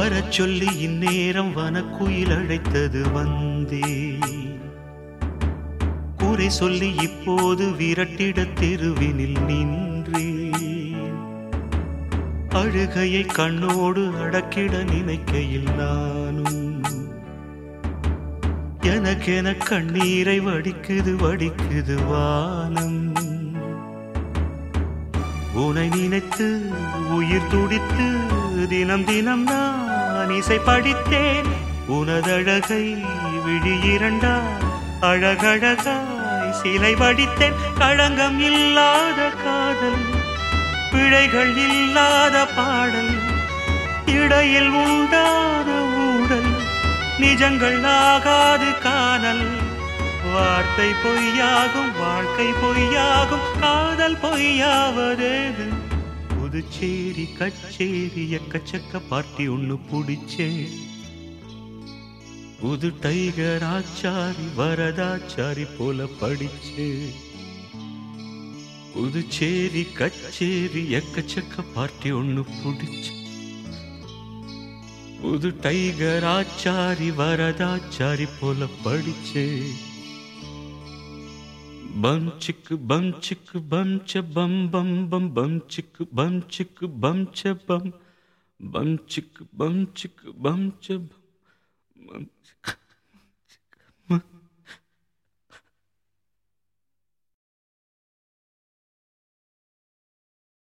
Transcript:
வரச் சொல்லி இந்நேரம் வனக்குயில் அழைத்தது வந்தே கூரை சொல்லி இப்போது விரட்டிட தெருவினில் நின்றேன் அழுகையை கண்ணோடு அடக்கிட நினைக்கையில் நானும் எனக்கென கண்ணீரை வடிக்குது வடிக்குது வானம் உனை நினைத்து உயிர் துடித்து தினம் தினம் நான் இசை படித்தேன் உனதழகை விழி இரண்டா அழகழகாய் சிலை வடித்தேன் களங்கம் இல்லாத காதல் பிழைகள் இல்லாத பாடல் இடையில் உண்டான ஊடல் நிஜங்கள் ஆகாது காணல் வார்த்தை பொய்யாகும் வாழ்க்கை பொய்யாகும் காதல் பொய்யாவதேது புதுச்சேரி கச்சேரி எக்கச்சக்க பார்ட்டி ஒண்ணு புடிச்சே புது டைகர் ஆச்சாரி வரதாச்சாரி போல படிச்சே புதுச்சேரி கச்சேரி எக்கச்சக்க பார்ட்டி ஒண்ணு புடிச்சு புது டைகர் ஆச்சாரி வரதாச்சாரி போல படிச்சே பம் சிக்கு பம் சிக்கு பம் ச பம் பம் பம் பம் சிக்கு பம் சிக்கு பம் ச பம் பம் சிக்கு பம் சிக்கு பம் ச பம் பம் சிக்கு